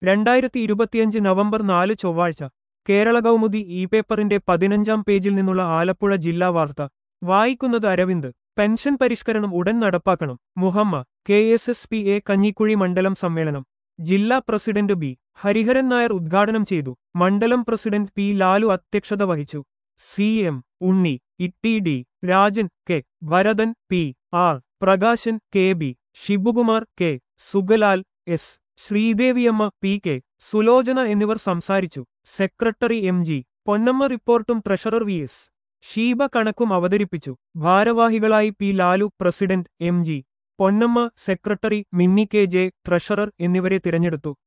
രണ്ടായിരത്തി ഇരുപത്തിയഞ്ച് നവംബർ നാല് ചൊവ്വാഴ്ച കേരള കൗമുദി ഇ പേപ്പറിന്റെ പതിനഞ്ചാം പേജിൽ നിന്നുള്ള ആലപ്പുഴ ജില്ലാ വാർത്ത വായിക്കുന്നത് അരവിന്ദ് പെൻഷൻ പരിഷ്കരണം ഉടൻ നടപ്പാക്കണം Muhamma K S S P A Kanjikuzhi മണ്ഡലം സമ്മേളനം ജില്ലാ പ്രസിഡന്റ് ബി ഹരിഹരൻ നായർ ഉദ്ഘാടനം ചെയ്തു മണ്ഡലം പ്രസിഡന്റ് പി ലാലു അധ്യക്ഷത വഹിച്ചു C M Unni Itty D Rajan K Varadan P R Prakashan K B Shibukumar K Sugalal S Sreedeviamma P K Sulochana എന്നിവർ സംസാരിച്ചു സെക്രട്ടറി എം ജി പൊന്നമ്മ റിപ്പോർട്ടും ട്രഷറർ വി എസ് ഷീബ കണക്കും അവതരിപ്പിച്ചു ഭാരവാഹികളായി P Lalu president M G Ponnamma secretary Minni K J treasurer എന്നിവരെ തിരഞ്ഞെടുത്തു